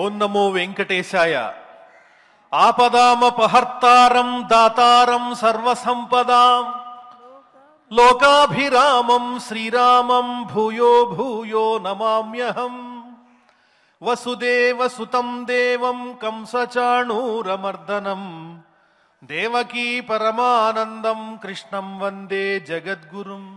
ఓం నమో వెంకటేశాయ ఆపదామపహర్తారం దాతారం సర్వసంపదాం లోకాభిరామం శ్రీరామం భూయో భూయో నమామ్యహం వసుదేవసుతం దేవం కంసచాణూరమర్దనం దేవకీ పరమానందం కృష్ణం వందే జగద్గురుం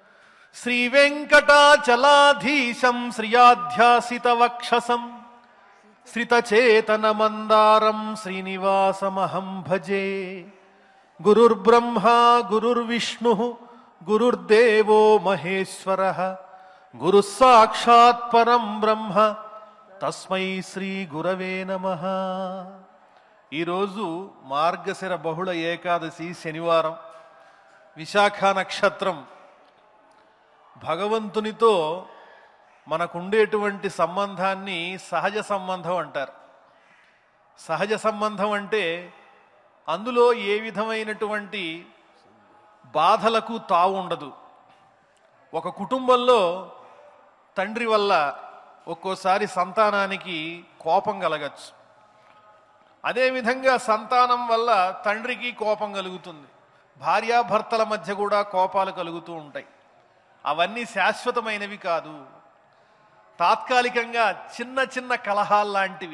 శ్రీవెంకటాచలాధీశం శ్రియాధ్యాసితవక్షసం శ్రితచేతనమందారం శ్రీనివాసమహం భజే గురుర్బ్రహ్మా గురుర్విష్ణు గురుర్దేవో మహేశ్వర గురుः సాక్షాత్ పరం బ్రహ్మ తస్మై శ్రీ గురవే నమ ఈరోజు మార్గశిర బహుళ ఏకాదశి శనివారం విశాఖ నక్షత్రం భగవంతునితో మనకుండేటువంటి సంబంధాన్ని సహజ సంబంధం అంటారు సహజ సంబంధం అంటే అందులో ఏ విధమైనటువంటి బాధలకు తావు ఉండదు ఒక కుటుంబంలో తండ్రి వల్ల ఒక్కోసారి సంతానానికి కోపం కలగచ్చు అదేవిధంగా సంతానం వల్ల తండ్రికి కోపం కలుగుతుంది భార్యాభర్తల మధ్య కూడా కోపాలు కలుగుతూ ఉంటాయి అవన్నీ శాశ్వతమైనవి కాదు తాత్కాలికంగా చిన్న చిన్న కలహాలు లాంటివి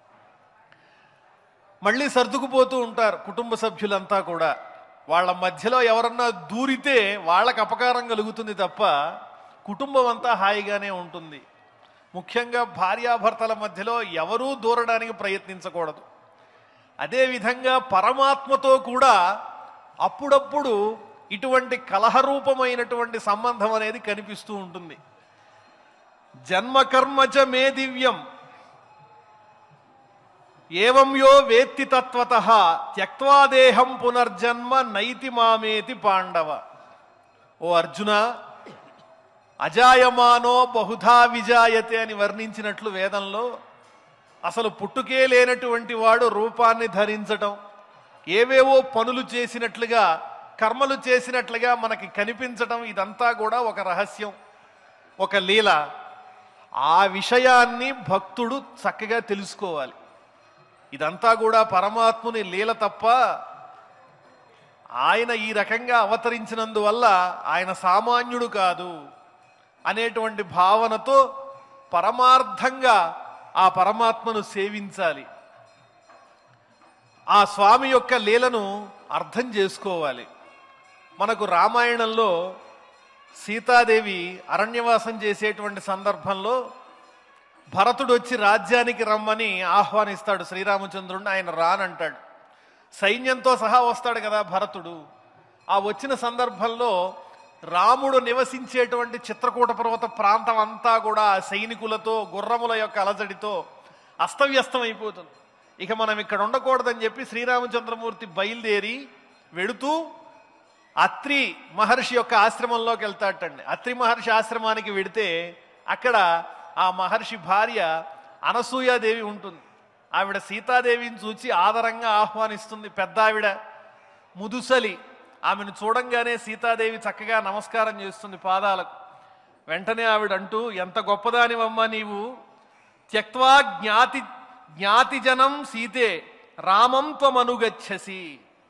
మళ్ళీ సర్దుకుపోతూ ఉంటారు కుటుంబ సభ్యులంతా కూడా వాళ్ళ మధ్యలో ఎవరన్నా దూరితే వాళ్ళకి అపకారం కలుగుతుంది తప్ప కుటుంబం అంతా హాయిగానే ఉంటుంది ముఖ్యంగా భార్యాభర్తల మధ్యలో ఎవరూ దూరడానికి ప్రయత్నించకూడదు అదేవిధంగా పరమాత్మతో కూడా అప్పుడప్పుడు ఇటువంటి కలహరూపమైనటువంటి సంబంధం అనేది కనిపిస్తూ ఉంటుంది జన్మకర్మచ మే దివ్యం ఏవం యో వేత్తి తత్వత త్యక్వా దేహం పునర్జన్మ నైతి మామేతి పాండవ ఓ అర్జున అజాయమానో బహుధా విజాయతే అని వర్ణించినట్లు వేదంలో అసలు పుట్టుకే లేనటువంటి వాడు రూపాన్ని ధరించటం ఏవేవో పనులు చేసినట్లుగా కర్మలు చేసినట్లుగా మనకి కనిపించటం ఇదంతా కూడా ఒక రహస్యం ఒక లీల ఆ విషయాన్ని భక్తుడు చక్కగా తెలుసుకోవాలి ఇదంతా కూడా పరమాత్ముని లీల తప్ప ఆయన ఈ రకంగా అవతరించినందువల్ల ఆయన సామాన్యుడు కాదు అనేటువంటి భావనతో పరమార్థంగా ఆ పరమాత్మను సేవించాలి ఆ స్వామి యొక్క లీలను అర్థం చేసుకోవాలి మనకు రామాయణంలో సీతాదేవి అరణ్యవాసం చేసేటువంటి సందర్భంలో భరతుడు వచ్చి రాజ్యానికి రమ్మని ఆహ్వానిస్తాడు శ్రీరామచంద్రుడిని ఆయన రానంటాడు సైన్యంతో సహా వస్తాడు కదా భరతుడు ఆ వచ్చిన సందర్భంలో రాముడు నివసించేటువంటి చిత్రకూట పర్వత ప్రాంతం అంతా కూడా ఆ సైనికులతో గుర్రముల యొక్క అలజడితో అస్తవ్యస్తం అయిపోతుంది ఇక మనం ఇక్కడ ఉండకూడదని చెప్పి శ్రీరామచంద్రమూర్తి బయలుదేరి వెడుతూ అత్రి మహర్షి యొక్క ఆశ్రమంలోకి వెళ్తాటండి అత్రి మహర్షి ఆశ్రమానికి వెడితే అక్కడ ఆ మహర్షి భార్య అనసూయాదేవి ఉంటుంది ఆవిడ సీతాదేవిని చూచి ఆదరంగా ఆహ్వానిస్తుంది పెద్ద ఆవిడ ముదుసలి ఆమెను చూడంగానే సీతాదేవి చక్కగా నమస్కారం చేస్తుంది పాదాలకు వెంటనే ఆవిడ అంటూ ఎంత గొప్పదానివమ్మా నీవు త్యక్వా జ్ఞాతి జ్ఞాతిజనం సీతే రామం త్వమనుగచ్చసి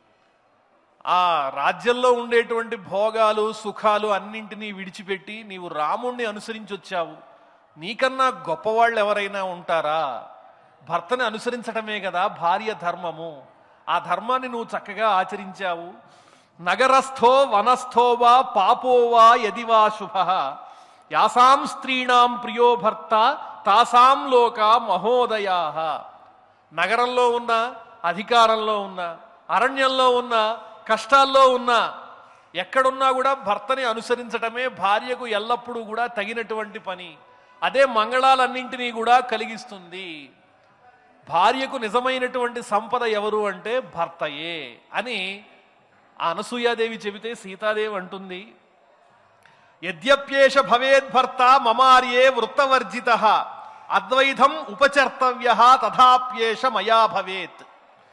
ఆ రాజ్యంలో ఉండేటువంటి భోగాలు సుఖాలు అన్నింటినీ విడిచిపెట్టి నీవు రాముణ్ణి అనుసరించి వచ్చావు నీకన్నా గొప్పవాళ్ళు ఎవరైనా ఉంటారా భర్తని అనుసరించడమే కదా భార్య ధర్మము ఆ ధర్మాన్ని నువ్వు చక్కగా ఆచరించావు నగరస్థో వనస్థో వా పాపో వా యది వా శుభ యాసాం స్త్రీణాం ప్రియో భర్త తాసాం లోక మహోదయా నగరంలో ఉన్న అధికారంలో ఉన్న అరణ్యంలో ఉన్న కష్టాల్లో ఉన్న ఎక్కడున్నా కూడా భర్తని అనుసరించటమే భార్యకు ఎల్లప్పుడూ కూడా తగినటువంటి పని అదే మంగళాలన్నింటినీ కూడా కలిగిస్తుంది భార్యకు నిజమైనటువంటి సంపద ఎవరు అంటే భర్తయే అని ఆ అనసూయాదేవి చెబితే సీతాదేవి అంటుంది యద్యప్యేష భవేద్భర్త మమార్యే వృత్తవర్జిత అద్వైతం ఉపచర్తవ్య తథాప్యేష మయా భవేత్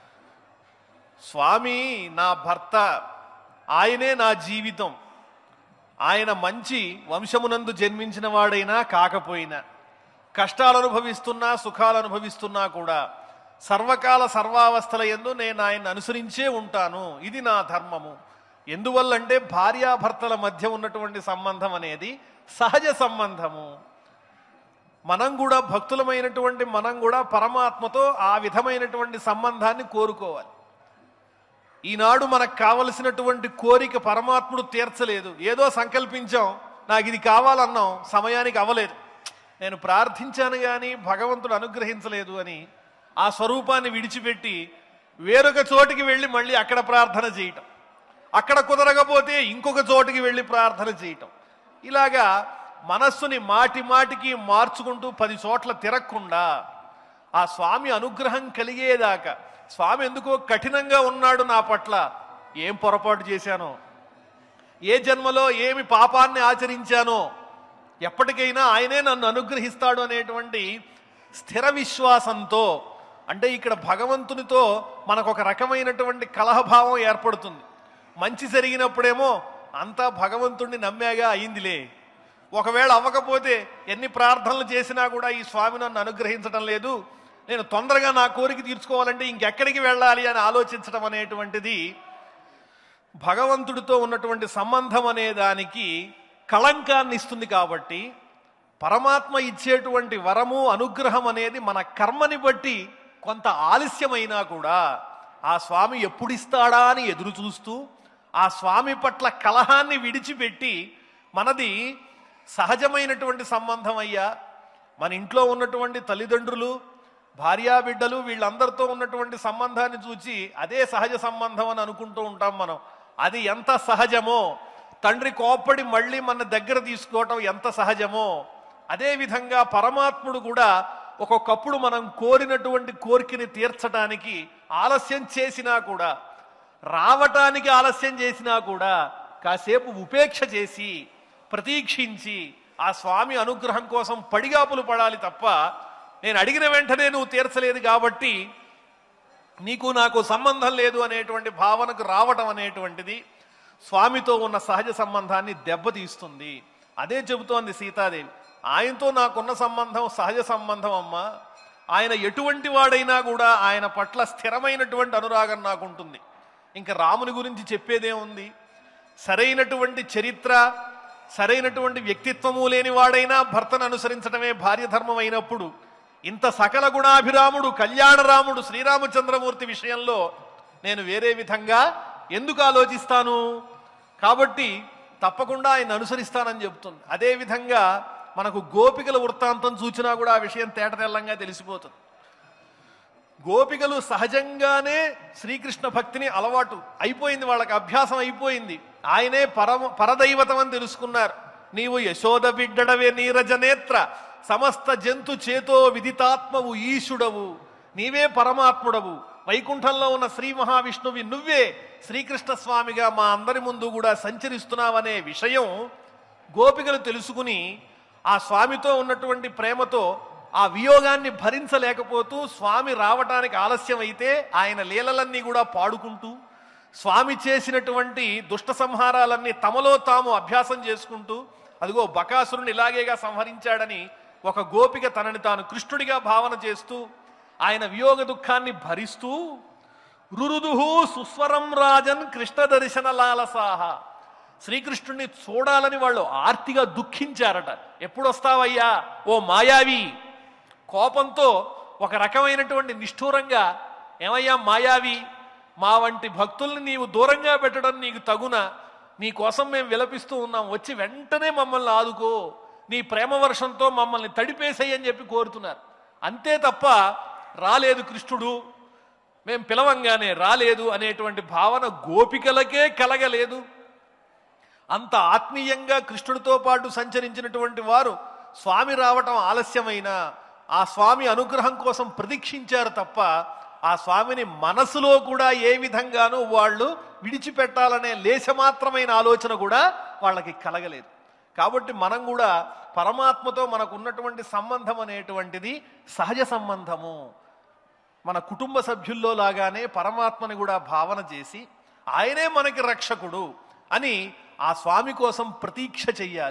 స్వామి నా భర్త ఆయనే నా జీవితం ఆయన మంచి వంశమునందు జన్మించిన వాడైనా కాకపోయినా కష్టాలు అనుభవిస్తున్నా సుఖాలు అనుభవిస్తున్నా కూడా సర్వకాల సర్వావస్థల ఎందు నేను ఆయన్ని అనుసరించే ఉంటాను ఇది నా ధర్మము ఎందువల్లంటే భార్యాభర్తల మధ్య ఉన్నటువంటి సంబంధం అనేది సహజ సంబంధము మనం కూడా భక్తులమైనటువంటి మనం కూడా పరమాత్మతో ఆ విధమైనటువంటి సంబంధాన్ని కోరుకోవాలి ఈనాడు మనకు కావలసినటువంటి కోరిక పరమాత్ముడు తీర్చలేదు ఏదో సంకల్పించాం నాకు ఇది కావాలన్నాం సమయానికి అవ్వలేదు నేను ప్రార్థించాను కానీ భగవంతుడు అనుగ్రహించలేదు అని ఆ స్వరూపాన్ని విడిచిపెట్టి వేరొక చోటికి వెళ్ళి మళ్ళీ అక్కడ ప్రార్థన చేయటం అక్కడ కుదరకపోతే ఇంకొక చోటికి వెళ్ళి ప్రార్థన చేయటం ఇలాగా మనస్సుని మాటి మాటికి మార్చుకుంటూ పది చోట్ల తిరగకుండా ఆ స్వామి అనుగ్రహం కలిగేదాకా స్వామి ఎందుకో కఠినంగా ఉన్నాడు నా పట్ల ఏం పొరపాటు చేశానో ఏ జన్మలో ఏమి పాపాన్ని ఆచరించానో ఎప్పటికైనా ఆయనే నన్ను అనుగ్రహిస్తాడు అనేటువంటి స్థిర విశ్వాసంతో అంటే ఇక్కడ భగవంతునితో మనకు ఒక రకమైనటువంటి కలహభావం ఏర్పడుతుంది మంచి జరిగినప్పుడేమో అంతా భగవంతుణ్ణి నమ్మాగా అయిందిలే ఒకవేళ అవ్వకపోతే ఎన్ని ప్రార్థనలు చేసినా కూడా ఈ స్వామి నన్ను అనుగ్రహించడం లేదు నేను తొందరగా నా కోరిక తీర్చుకోవాలంటే ఇంకెక్కడికి వెళ్ళాలి అని ఆలోచించడం అనేటువంటిది భగవంతుడితో ఉన్నటువంటి సంబంధం అనే దానికి కళంకాన్ని ఇస్తుంది కాబట్టి పరమాత్మ ఇచ్చేటువంటి వరము అనుగ్రహం అనేది మన కర్మని బట్టి కొంత ఆలస్యమైనా కూడా ఆ స్వామి ఎప్పుడు ఇస్తాడా అని ఎదురు చూస్తూ ఆ స్వామి పట్ల కలహాన్ని విడిచిపెట్టి మనది సహజమైనటువంటి సంబంధం అయ్యా మన ఇంట్లో ఉన్నటువంటి తల్లిదండ్రులు భార్యాబిడ్డలు వీళ్ళందరితో ఉన్నటువంటి సంబంధాన్ని చూచి అదే సహజ సంబంధం అని అనుకుంటూ ఉంటాం మనం అది ఎంత సహజమో తండ్రి కోప్పడి మళ్ళీ మన దగ్గర తీసుకోవటం ఎంత సహజమో అదే విధంగా పరమాత్ముడు కూడా ఒక్కొక్కప్పుడు మనం కోరినటువంటి కోరికని తీర్చడానికి ఆలస్యం చేసినా కూడా రావటానికి ఆలస్యం చేసినా కూడా కాసేపు ఉపేక్ష చేసి ప్రతీక్షించి ఆ స్వామి అనుగ్రహం కోసం పడిగాపులు పడాలి తప్ప నేను అడిగిన వెంటనే నువ్వు తీర్చలేదు కాబట్టి నీకు నాకు సంబంధం లేదు అనేటువంటి భావనకు రావటం అనేటువంటిది స్వామితో ఉన్న సహజ సంబంధాన్ని దెబ్బతీస్తుంది అదే చెబుతోంది సీతాదేవి ఆయనతో నాకున్న సంబంధం సహజ సంబంధం అమ్మా ఆయన ఎటువంటి వాడైనా కూడా ఆయన పట్ల స్థిరమైనటువంటి అనురాగం నాకుంటుంది ఇంకా రాముని గురించి చెప్పేదే ఉంది సరైనటువంటి చరిత్ర సరైనటువంటి వ్యక్తిత్వము లేని వాడైనా భర్తను అనుసరించడమే భార్య ధర్మం అయినప్పుడు ఇంత సకల గుణాభిరాముడు కళ్యాణరాముడు శ్రీరామచంద్రమూర్తి విషయంలో నేను వేరే విధంగా ఎందుకు ఆలోచిస్తాను కాబట్టి తప్పకుండా ఆయన అనుసరిస్తానని చెప్తుంది అదే విధంగా మనకు గోపికల వృత్తాంతం చూచినా కూడా ఆ విషయం తేటతెల్లంగా తెలిసిపోతుంది గోపికలు సహజంగానే శ్రీకృష్ణ భక్తిని అలవాటు అయిపోయింది వాళ్ళకి అభ్యాసం అయిపోయింది ఆయనే పరమ పరదైవతం అని తెలుసుకున్నారు నీవు యశోద బిడ్డడవే నీరజనేత్ర సమస్త జంతు చేతో విదితాత్మవు ఈశుడవు నీవే పరమాత్ముడవు వైకుంఠంలో ఉన్న శ్రీ మహావిష్ణువి నువ్వే శ్రీకృష్ణ స్వామిగా మా అందరి ముందు కూడా సంచరిస్తున్నావనే విషయం గోపికలు తెలుసుకుని ఆ స్వామితో ఉన్నటువంటి ప్రేమతో ఆ వియోగాన్ని భరించలేకపోతూ స్వామి రావటానికి ఆలస్యం అయితే ఆయన లీలలన్నీ కూడా పాడుకుంటూ స్వామి చేసినటువంటి దుష్ట సంహారాలన్నీ తమలో తాము అభ్యాసం చేసుకుంటూ అదిగో బకాసురుని ఇలాగేగా సంహరించాడని ఒక గోపిక తనని తాను కృష్ణుడిగా భావన చేస్తూ ఆయన వియోగ దుఃఖాన్ని భరిస్తూ రురుదుహు సుస్వరం రాజన్ కృష్ణ దర్శన లాలసాహ శ్రీకృష్ణుడిని చూడాలని వాళ్ళు ఆర్తిగా దుఃఖించారట ఎప్పుడు వస్తావయ్యా ఓ మాయావి కోపంతో ఒక రకమైనటువంటి నిష్ఠూరంగా ఏమయ్యా మాయావి మా వంటి భక్తుల్ని నీవు దూరంగా పెట్టడం నీకు తగున నీ కోసం మేము విలపిస్తూ ఉన్నాం వచ్చి వెంటనే మమ్మల్ని ఆదుకో నీ ప్రేమ వర్షంతో మమ్మల్ని తడిపేసేయని అని చెప్పి కోరుతున్నారు అంతే తప్ప రాలేదు కృష్ణుడు మేం పిలవంగానే రాలేదు అనేటువంటి భావన గోపికలకే కలగలేదు అంత ఆత్మీయంగా కృష్ణుడితో పాటు సంచరించినటువంటి వారు స్వామి రావటం ఆలస్యమైన ఆ స్వామి అనుగ్రహం కోసం ప్రతీక్షించారు తప్ప ఆ స్వామిని మనసులో కూడా ఏ విధంగానూ వాళ్ళు విడిచిపెట్టాలనే లేశమాత్రమైన ఆలోచన కూడా వాళ్ళకి కలగలేదు కాబట్టి మనం కూడా పరమాత్మతో మనకు ఉన్నటువంటి సంబంధం అనేటువంటిది సహజ సంబంధము మన కుటుంబ సభ్యుల్లో లాగానే పరమాత్మని కూడా భావన చేసి ఆయనే మనకి రక్షకుడు అని ఆ స్వామి కోసం ప్రతీక్ష చెయ్యాలి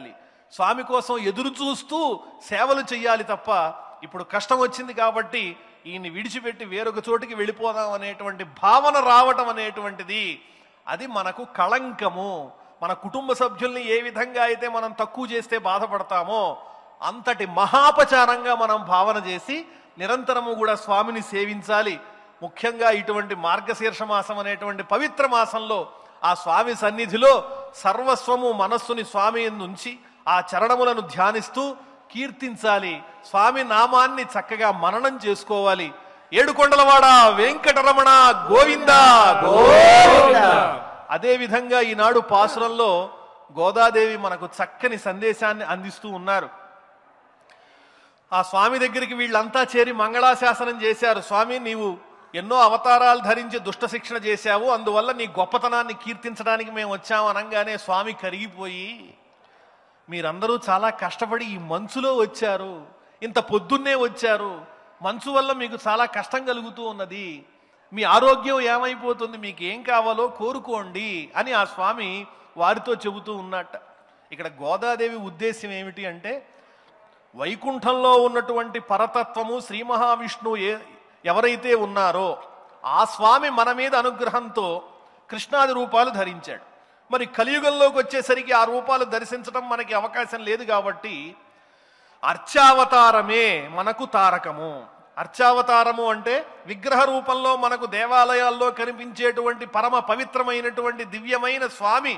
స్వామి కోసం ఎదురు చూస్తూ సేవలు చెయ్యాలి తప్ప ఇప్పుడు కష్టం వచ్చింది కాబట్టి ఈయన్ని విడిచిపెట్టి వేరొక చోటికి వెళ్ళిపోదాం అనేటువంటి భావన రావటం అనేటువంటిది అది మనకు కళంకము మన కుటుంబ సభ్యుల్ని ఏ విధంగా అయితే మనం తక్కువ చేస్తే బాధపడతామో అంతటి మహాపచారంగా మనం భావన చేసి నిరంతరము కూడా స్వామిని సేవించాలి ముఖ్యంగా ఇటువంటి మార్గశీర్ష మాసం అనేటువంటి పవిత్ర మాసంలో ఆ స్వామి సన్నిధిలో సర్వస్వము మనస్సుని స్వామి ఉంచి ఆ చరణములను ధ్యానిస్తూ కీర్తించాలి స్వామి నామాన్ని చక్కగా మననం చేసుకోవాలి ఏడుకొండలవాడ వెంకటరమణ గోవింద గోవింద అదే విధంగా ఈనాడు పాసురంలో గోదాదేవి మనకు చక్కని సందేశాన్ని అందిస్తూ ఉన్నారు ఆ స్వామి దగ్గరికి వీళ్ళంతా చేరి మంగళాశాసనం చేశారు స్వామి నీవు ఎన్నో అవతారాలు ధరించి దుష్ట శిక్షణ చేశావు అందువల్ల నీ గొప్పతనాన్ని కీర్తించడానికి మేము వచ్చాము అనగానే స్వామి కరిగిపోయి మీరందరూ చాలా కష్టపడి ఈ మంచులో వచ్చారు ఇంత పొద్దున్నే వచ్చారు మంచు వల్ల మీకు చాలా కష్టం కలుగుతూ ఉన్నది మీ ఆరోగ్యం ఏమైపోతుంది మీకు ఏం కావాలో కోరుకోండి అని ఆ స్వామి వారితో చెబుతూ ఉన్నట్ట ఇక్కడ గోదాదేవి ఉద్దేశం ఏమిటి అంటే వైకుంఠంలో ఉన్నటువంటి పరతత్వము శ్రీ మహావిష్ణువు ఏ ఎవరైతే ఉన్నారో ఆ స్వామి మన మీద అనుగ్రహంతో కృష్ణాది రూపాలు ధరించాడు మరి కలియుగంలోకి వచ్చేసరికి ఆ రూపాలు దర్శించడం మనకి అవకాశం లేదు కాబట్టి అర్చావతారమే మనకు తారకము అర్చావతారము అంటే విగ్రహ రూపంలో మనకు దేవాలయాల్లో కనిపించేటువంటి పరమ పవిత్రమైనటువంటి దివ్యమైన స్వామి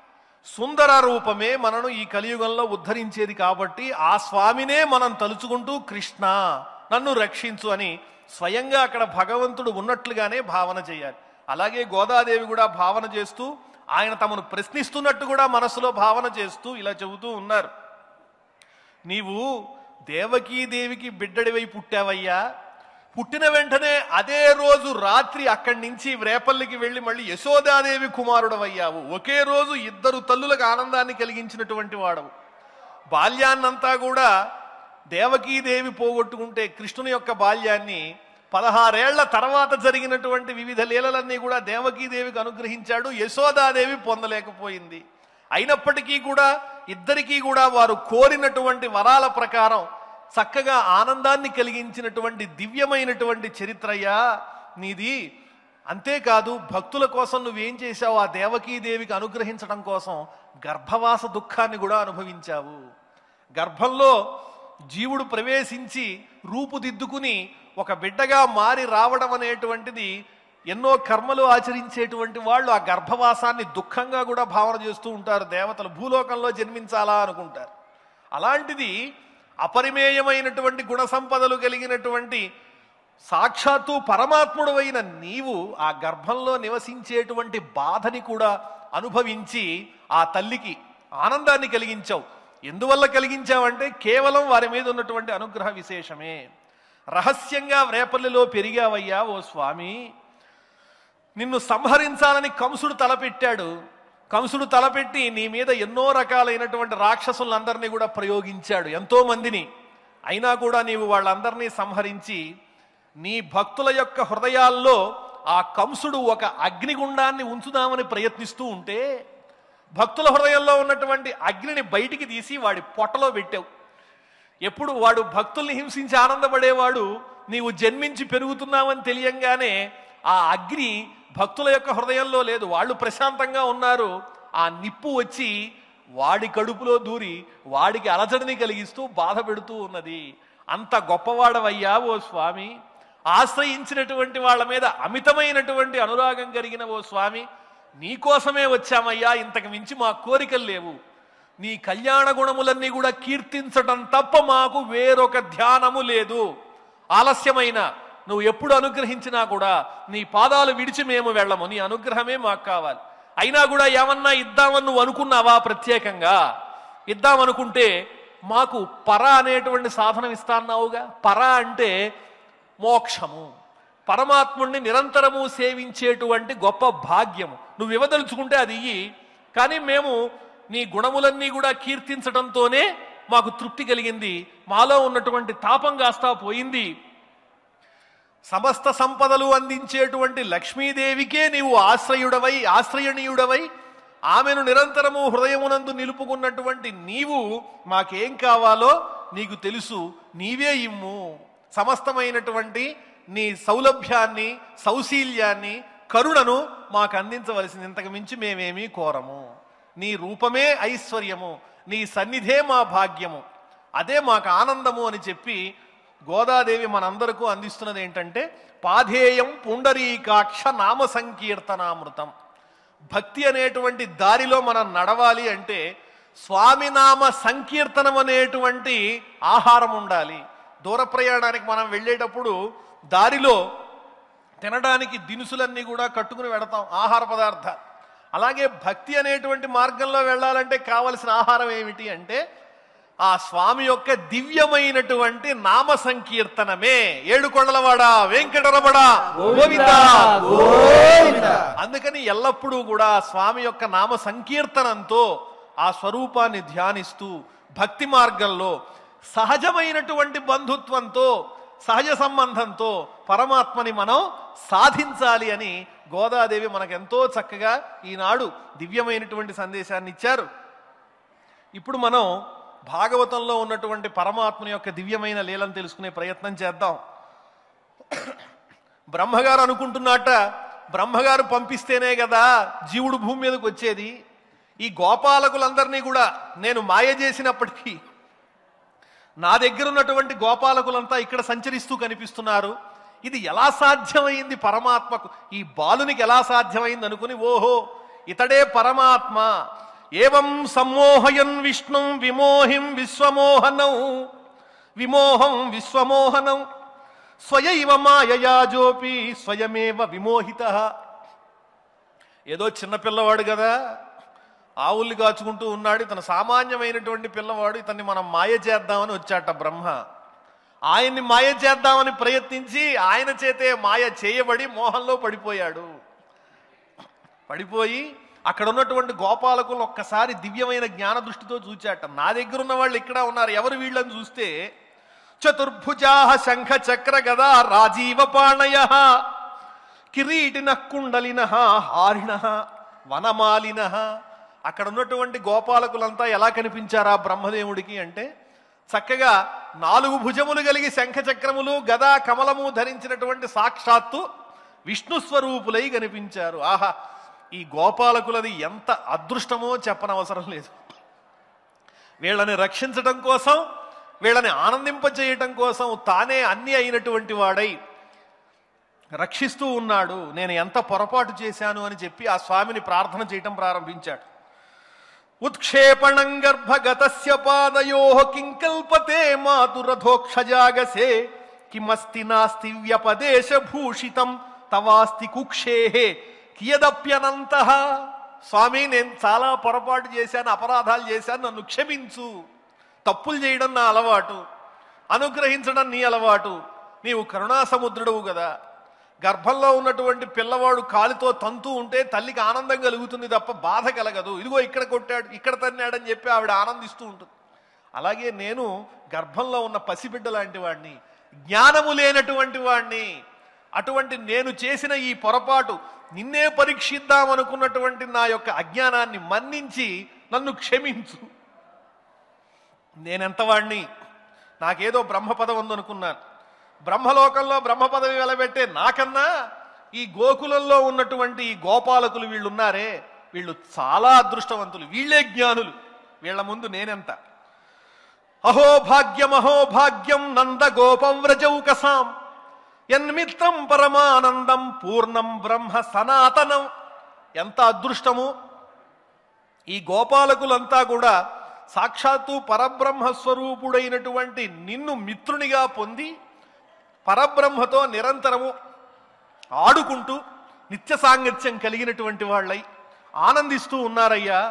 సుందర రూపమే మనను ఈ కలియుగంలో ఉద్ధరించేది కాబట్టి ఆ స్వామినే మనం తలుచుకుంటూ కృష్ణ నన్ను రక్షించు అని స్వయంగా అక్కడ భగవంతుడు ఉన్నట్లుగానే భావన చేయాలి అలాగే గోదాదేవి కూడా భావన చేస్తూ ఆయన తమను ప్రశ్నిస్తున్నట్టు కూడా మనసులో భావన చేస్తూ ఇలా చెబుతూ ఉన్నారు నీవు దేవకీదేవికి బిడ్డడివై పుట్టావయ్యా పుట్టిన వెంటనే అదే రోజు రాత్రి అక్కడి నుంచి రేపల్లికి వెళ్ళి మళ్ళీ యశోదాదేవి కుమారుడవయ్యావు ఒకే రోజు ఇద్దరు తల్లులకు ఆనందాన్ని కలిగించినటువంటి వాడవు బాల్యాన్నంతా కూడా దేవకీదేవి పోగొట్టుకుంటే కృష్ణుని యొక్క బాల్యాన్ని పదహారేళ్ల తర్వాత జరిగినటువంటి వివిధ లీలలన్నీ కూడా దేవకీదేవికి అనుగ్రహించాడు యశోదాదేవి పొందలేకపోయింది అయినప్పటికీ కూడా ఇద్దరికీ కూడా వారు కోరినటువంటి వరాల ప్రకారం చక్కగా ఆనందాన్ని కలిగించినటువంటి దివ్యమైనటువంటి చరిత్రయ్యా నీది అంతేకాదు భక్తుల కోసం నువ్వేం చేశావు ఆ దేవకీదేవికి అనుగ్రహించడం కోసం గర్భవాస దుఃఖాన్ని కూడా అనుభవించావు గర్భంలో జీవుడు ప్రవేశించి రూపుదిద్దుకుని ఒక బిడ్డగా మారి రావడం అనేటువంటిది ఎన్నో కర్మలు ఆచరించేటువంటి వాళ్ళు ఆ గర్భవాసాన్ని దుఃఖంగా కూడా భావన చేస్తూ ఉంటారు దేవతలు భూలోకంలో జన్మించాలా అనుకుంటారు అలాంటిది అపరిమేయమైనటువంటి గుణ సంపదలు కలిగినటువంటి సాక్షాత్తు పరమాత్ముడు అయిన నీవు ఆ గర్భంలో నివసించేటువంటి బాధని కూడా అనుభవించి ఆ తల్లికి ఆనందాన్ని కలిగించావు ఎందువల్ల కలిగించావంటే కేవలం వారి మీద ఉన్నటువంటి అనుగ్రహ విశేషమే రహస్యంగా రేపల్లిలో పెరిగావయ్యా ఓ స్వామి నిన్ను సంహరించాలని కంసుడు తలపెట్టాడు కంసుడు తలపెట్టి నీ మీద ఎన్నో రకాలైనటువంటి రాక్షసులందరినీ కూడా ప్రయోగించాడు ఎంతో మందిని అయినా కూడా నీవు వాళ్ళందరినీ సంహరించి నీ భక్తుల యొక్క హృదయాల్లో ఆ కంసుడు ఒక అగ్నిగుండాన్ని ఉంచుదామని ప్రయత్నిస్తూ ఉంటే భక్తుల హృదయంలో ఉన్నటువంటి అగ్నిని బయటికి తీసి వాడి పొట్టలో పెట్టావు ఎప్పుడు వాడు భక్తుల్ని హింసించి ఆనందపడేవాడు నీవు జన్మించి పెరుగుతున్నావని తెలియంగానే ఆ అగ్ని భక్తుల యొక్క హృదయంలో లేదు వాళ్ళు ప్రశాంతంగా ఉన్నారు ఆ నిప్పు వచ్చి వాడి కడుపులో దూరి వాడికి అలజడిని కలిగిస్తూ బాధ పెడుతూ ఉన్నది అంత గొప్పవాడవయ్యా ఓ స్వామి ఆశ్రయించినటువంటి వాళ్ళ మీద అమితమైనటువంటి అనురాగం కలిగిన ఓ స్వామి నీకోసమే వచ్చామయ్యా ఇంతకు మించి మా కోరికలు లేవు నీ కళ్యాణ గుణములన్నీ కూడా కీర్తించటం తప్ప మాకు వేరొక ధ్యానము లేదు ఆలస్యమైన నువ్వు ఎప్పుడు అనుగ్రహించినా కూడా నీ పాదాలు విడిచి మేము వెళ్ళము నీ అనుగ్రహమే మాకు కావాలి అయినా కూడా ఏమన్నా ఇద్దామని నువ్వు అనుకున్నావా ప్రత్యేకంగా ఇద్దామనుకుంటే మాకు పర అనేటువంటి సాధనం ఇస్తాన్నావుగా పర అంటే మోక్షము పరమాత్ముణ్ణి నిరంతరము సేవించేటువంటి గొప్ప భాగ్యము నువ్వు ఇవ్వదలుచుకుంటే అది ఇయ్యి కానీ మేము నీ గుణములన్నీ కూడా కీర్తించడంతోనే మాకు తృప్తి కలిగింది మాలో ఉన్నటువంటి తాపం కాస్తా పోయింది సమస్త సంపదలు అందించేటువంటి లక్ష్మీదేవికే నీవు ఆశ్రయుడవై ఆశ్రయణీయుడవై ఆమెను నిరంతరము హృదయమునందు నిలుపుకున్నటువంటి నీవు మాకేం కావాలో నీకు తెలుసు నీవే ఇమ్ము సమస్తమైనటువంటి నీ సౌలభ్యాన్ని సౌశీల్యాన్ని కరుణను మాకు అందించవలసింది ఇంతకు మించి మేమేమీ కోరము నీ రూపమే ఐశ్వర్యము నీ సన్నిధే మా భాగ్యము అదే మాకు ఆనందము అని చెప్పి గోదాదేవి మనందరకు అందిస్తున్నది ఏంటంటే పాధేయం పుండరీకాక్ష నామ సంకీర్తనామృతం భక్తి అనేటువంటి దారిలో మనం నడవాలి అంటే స్వామినామ సంకీర్తనం అనేటువంటి ఆహారం ఉండాలి దూర ప్రయాణానికి మనం వెళ్ళేటప్పుడు దారిలో తినడానికి దినుసులన్నీ కూడా కట్టుకుని వెడతాం ఆహార పదార్థాలు అలాగే భక్తి అనేటువంటి మార్గంలో వెళ్ళాలంటే కావలసిన ఆహారం ఏమిటి అంటే ఆ స్వామి యొక్క దివ్యమైనటువంటి నామ సంకీర్తనమే ఏడు కొండలవాడ వెంకటరమణ గోవింద అందుకని ఎల్లప్పుడూ కూడా ఆ స్వామి యొక్క నామ సంకీర్తనంతో ఆ స్వరూపాన్ని ధ్యానిస్తూ భక్తి మార్గంలో సహజమైనటువంటి బంధుత్వంతో సహజ సంబంధంతో పరమాత్మని మనం సాధించాలి అని గోదాదేవి మనకెంతో చక్కగా ఈనాడు దివ్యమైనటువంటి సందేశాన్ని ఇచ్చారు ఇప్పుడు మనం భాగవతంలో ఉన్నటువంటి పరమాత్మని యొక్క దివ్యమైన లీలను తెలుసుకునే ప్రయత్నం చేద్దాం బ్రహ్మగారు అనుకుంటున్నట్ట బ్రహ్మగారు పంపిస్తేనే కదా జీవుడు భూమి మీదకి వచ్చేది ఈ గోపాలకులందరినీ కూడా నేను మాయ చేసినప్పటికీ నా దగ్గర ఉన్నటువంటి గోపాలకులంతా ఇక్కడ సంచరిస్తూ కనిపిస్తున్నారు ఇది ఎలా సాధ్యమైంది పరమాత్మకు ఈ బాలునికి ఎలా సాధ్యమైంది అనుకుని ఓహో ఇతడే పరమాత్మ ఏవం సమ్మోహయన్ విష్ణుం విమోహిం విశ్వమోహనం విమోహం విశ్వమోహనం స్వయైవ మాయయాజోపి స్వయమేవ విమోహిత ఏదో చిన్న పిల్లవాడు కదా ఆవుల్ని కాచుకుంటూ ఉన్నాడు ఇతను సామాన్యమైనటువంటి పిల్లవాడు ఇతన్ని మనం మాయ చేద్దామని వచ్చాట బ్రహ్మ ఆయన్ని మాయ చేద్దామని ప్రయత్నించి ఆయన చేతే మాయ చేయబడి మోహంలో పడిపోయాడు పడిపోయి అక్కడ ఉన్నటువంటి గోపాలకులు ఒక్కసారి దివ్యమైన జ్ఞాన దృష్టితో చూచాట నా దగ్గర ఉన్న వాళ్ళు ఇక్కడ ఉన్నారు ఎవరు వీళ్ళని చూస్తే చతుర్భుజా శంఖ చక్ర గదా రాజీవ పాణయ కిరీటిన కుండలిన హారిణ వనమాలిన అక్కడ ఉన్నటువంటి గోపాలకులంతా ఎలా కనిపించారా బ్రహ్మదేవుడికి అంటే చక్కగా నాలుగు భుజములు కలిగి శంఖ చక్రములు గదా కమలము ధరించినటువంటి సాక్షాత్తు విష్ణు స్వరూపులై కనిపించారు ఆహా ఈ గోపాలకులది ఎంత అదృష్టమో చెప్పనవసరం లేదు వీళ్ళని రక్షించడం కోసం వీళ్ళని ఆనందింపచేయటం కోసం తానే అన్ని అయినటువంటి వాడై రక్షిస్తూ ఉన్నాడు నేను ఎంత పొరపాటు చేశాను అని చెప్పి ఆ స్వామిని ప్రార్థన చేయటం ప్రారంభించాడు ఉత్క్షేపణం గర్భగతస్య పాదయో కింకల్పతే మాతురథోక్షజాగసే కిమస్తి నాస్తి వ్యపదేశ భూషితం తవాస్తి కుక్షేహే కియదప్యనంత స్వామి నేను చాలా పొరపాటు చేశాను అపరాధాలు చేశాను నన్ను క్షమించు తప్పులు చేయడం నా అలవాటు అనుగ్రహించడం నీ అలవాటు నీవు కరుణాసముద్రుడవు కదా గర్భంలో ఉన్నటువంటి పిల్లవాడు కాలితో తంతూ ఉంటే తల్లికి ఆనందం కలుగుతుంది తప్ప బాధ కలగదు ఇదిగో ఇక్కడ కొట్టాడు ఇక్కడ తన్నాడని చెప్పి ఆవిడ ఆనందిస్తూ ఉంటుంది అలాగే నేను గర్భంలో ఉన్న పసిబిడ్డ లాంటి వాడిని జ్ఞానము లేనటువంటి వాడిని అటువంటి నేను చేసిన ఈ పొరపాటు నిన్నే పరీక్షిద్దాం అనుకున్నటువంటి నా యొక్క అజ్ఞానాన్ని మన్నించి నన్ను క్షమించు నేనెంత వాడిని నాకేదో బ్రహ్మ పదవి ఉందనుకున్నాను బ్రహ్మలోకంలో బ్రహ్మ పదవి వెలబెట్టే నాకన్నా ఈ గోకులంలో ఉన్నటువంటి ఈ గోపాలకులు వీళ్ళు ఉన్నారే వీళ్ళు చాలా అదృష్టవంతులు వీళ్ళే జ్ఞానులు వీళ్ళ ముందు నేనెంత అహో భాగ్యం అహో భాగ్యం నంద గోపవ్రజౌకసాం యన్మిత్రం పరమానందం పూర్ణం బ్రహ్మ సనాతనం ఎంత అదృష్టము ఈ గోపాలకులంతా కూడా సాక్షాత్తు పరబ్రహ్మ స్వరూపుడైనటువంటి నిన్ను మిత్రునిగా పొంది పరబ్రహ్మతో నిరంతరము ఆడుకుంటూ నిత్య సాంగత్యం కలిగినటువంటి వాళ్ళై ఆనందిస్తూ ఉన్నారయ్యా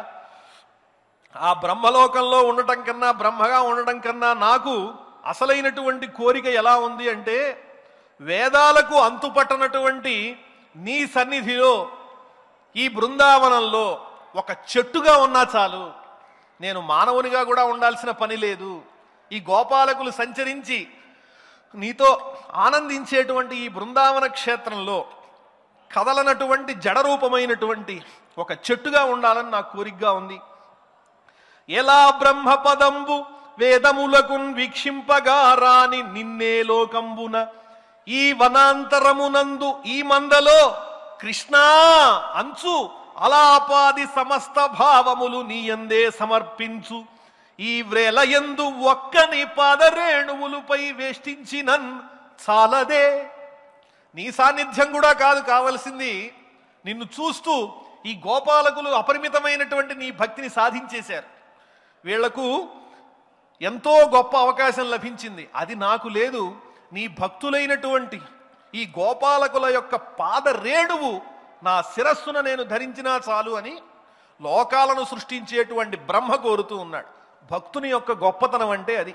ఆ బ్రహ్మలోకంలో ఉండటం కన్నా బ్రహ్మగా ఉండటం కన్నా నాకు అసలైనటువంటి కోరిక ఎలా ఉంది అంటే వేదాలకు అంతుపట్టనటువంటి నీ సన్నిధిలో ఈ బృందావనంలో ఒక చెట్టుగా ఉన్నా చాలు నేను మానవునిగా కూడా ఉండాల్సిన పని లేదు ఈ గోపాలకులు సంచరించి నీతో ఆనందించేటువంటి ఈ బృందావన క్షేత్రంలో కదలనటువంటి జడరూపమైనటువంటి ఒక చెట్టుగా ఉండాలని నాకు కోరికగా ఉంది ఎలా బ్రహ్మపదంబు వేదములకున్ వీక్షింపగా రాని నిన్నే లోకంబున ఈ వనాంతరమునందు ఈ మందలో కృష్ణా అంచు అలాపాది సమస్త భావములు నీయందే సమర్పించు ఈ వ్రేలయందు ఒక్కని పాదరేణువులపై వేష్టించినన్ చాలదే నీ సాన్నిధ్యం కూడా కాదు కావలసింది నిన్ను చూస్తూ ఈ గోపాలకులు అపరిమితమైనటువంటి నీ భక్తిని సాధించేశారు వీళ్లకు ఎంతో గొప్ప అవకాశం లభించింది అది నాకు లేదు నీ భక్తులైనటువంటి ఈ గోపాలకుల యొక్క పాద రేణువు నా శిరస్సున నేను ధరించినా చాలు అని లోకాలను సృష్టించేటువంటి బ్రహ్మ కోరుతూ ఉన్నాడు భక్తుని యొక్క గొప్పతనం అంటే అది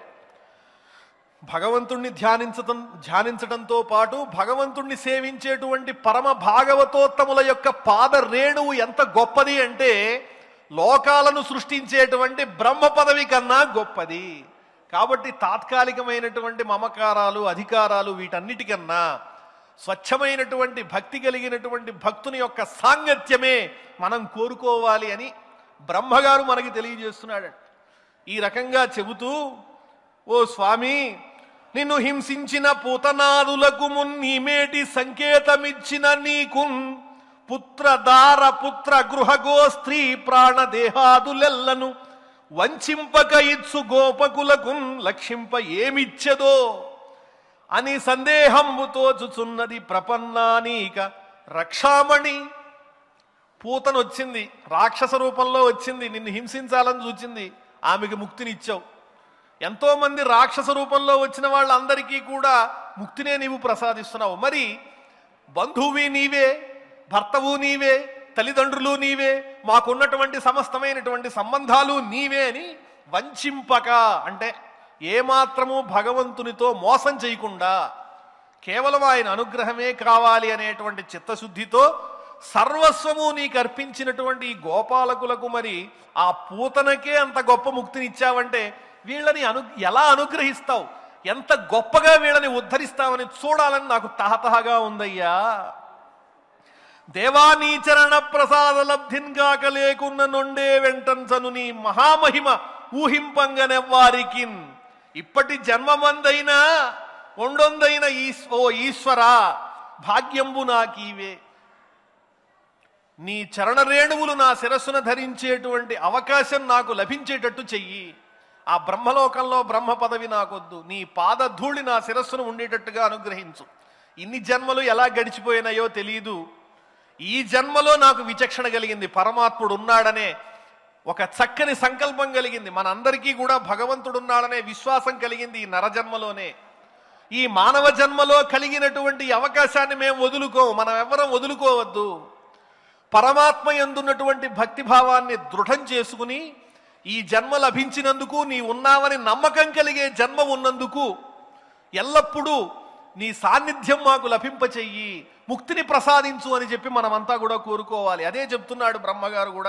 భగవంతుణ్ణి ధ్యానించటం ధ్యానించడంతో పాటు భగవంతుణ్ణి సేవించేటువంటి పరమ భాగవతోత్తముల యొక్క పాద రేణువు ఎంత గొప్పది అంటే లోకాలను సృష్టించేటువంటి బ్రహ్మ పదవి కన్నా గొప్పది కాబట్టి తాత్కాలికమైనటువంటి మమకారాలు అధికారాలు వీటన్నిటికన్నా స్వచ్ఛమైనటువంటి భక్తి కలిగినటువంటి భక్తుని యొక్క సాంగత్యమే మనం కోరుకోవాలి అని బ్రహ్మగారు మనకి తెలియజేస్తున్నాడు ఈ రకంగా చెబుతూ ఓ స్వామి నిన్ను హింసించిన పూతనాదులకు మున్నీమేటి సంకేతమిచ్చిన నీకున్ పుత్ర దార పుత్ర గృహగో స్త్రీ ప్రాణదేహాదులెల్లను వంచింపక ఇచ్చు గోపకులకున్ లక్షింప ఏమిచ్చదో అని సందేహంబు తోచుచున్నది ప్రపన్నానీక రక్షామణి పూతను వచ్చింది రాక్షస రూపంలో వచ్చింది నిన్ను హింసించాలని చూచింది ఆమెకి ముక్తినిచ్చావు ఎంతో మంది రాక్షస రూపంలో వచ్చిన వాళ్ళందరికీ కూడా ముక్తినే నీవు ప్రసాదిస్తున్నావు మరి బంధువి నీవే భర్తవు నీవే తల్లిదండ్రులు నీవే మాకున్నటువంటి సమస్తమైనటువంటి సంబంధాలు నీవే అని వంచింపక అంటే ఏమాత్రము భగవంతునితో మోసం చేయకుండా కేవలం ఆయన అనుగ్రహమే కావాలి అనేటువంటి చిత్తశుద్ధితో సర్వస్వము నీకు అర్పించినటువంటి ఈ గోపాలకులకు మరి ఆ పూతనకే అంత గొప్ప ముక్తిని ఇచ్చావంటే వీళ్ళని అను ఎలా అనుగ్రహిస్తావు ఎంత గొప్పగా వీళ్ళని ఉద్ధరిస్తావని చూడాలని నాకు తహతహగా ఉందయ్యా దేవానీచరణ ప్రసాద లబ్ధిన్గాక లేకున్న నొండే వెంటంచను నీ మహామహిమ ఊహింపంగనెవ్వారికి ఇప్పటి జన్మమందైనా ఒండొందైన ఈశ్ ఓ ఈశ్వర భాగ్యంబు నాకీవే నీ చరణ రేణువులు నా శిరస్సున ధరించేటువంటి అవకాశం నాకు లభించేటట్టు చెయ్యి ఆ బ్రహ్మలోకంలో బ్రహ్మ పదవి నాకొద్దు నీ పాదధూళి నా శిరస్సును ఉండేటట్టుగా అనుగ్రహించు ఇన్ని జన్మలు ఎలా గడిచిపోయినాయో తెలియదు ఈ జన్మలో నాకు విచక్షణ కలిగింది పరమాత్ముడు ఉన్నాడనే ఒక చక్కని సంకల్పం కలిగింది మనందరికీ కూడా భగవంతుడు ఉన్నాడనే విశ్వాసం కలిగింది ఈ నరజన్మలోనే ఈ మానవ జన్మలో కలిగినటువంటి ఈ అవకాశాన్ని మేము వదులుకోము మనం ఎవరం వదులుకోవద్దు పరమాత్మ ఎందున్నటువంటి భక్తిభావాన్ని దృఢం చేసుకుని ఈ జన్మ లభించినందుకు నీ ఉన్నావని నమ్మకం కలిగే జన్మ ఉన్నందుకు ఎల్లప్పుడూ నీ సాన్నిధ్యం మాకు లభింపచెయ్యి ముక్తిని ప్రసాదించు అని చెప్పి మనమంతా కూడా కోరుకోవాలి అదే చెప్తున్నాడు బ్రహ్మగారు కూడా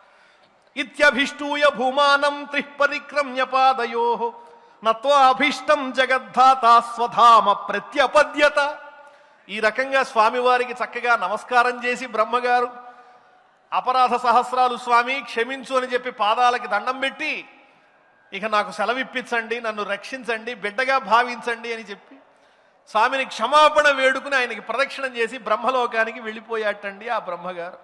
ఇత్యభిష్టూయ భూమానం త్రిఃపరిక్రమ్య పాదయో నత్వాభీష్టం జగద్ధాత స్వధామ ప్రత్యపద్యత ఈ రకంగా స్వామివారికి చక్కగా నమస్కారం చేసి బ్రహ్మగారు అపరాధ సహస్రాలు స్వామి క్షమించు అని చెప్పి పాదాలకి దండం పెట్టి ఇక నాకు సెలవిప్పించండి నన్ను రక్షించండి బిడ్డగా భావించండి అని చెప్పి స్వామిని క్షమాపణ వేడుకుని ఆయనకి ప్రదక్షిణం చేసి బ్రహ్మలోకానికి వెళ్ళిపోయాటండి ఆ బ్రహ్మగారు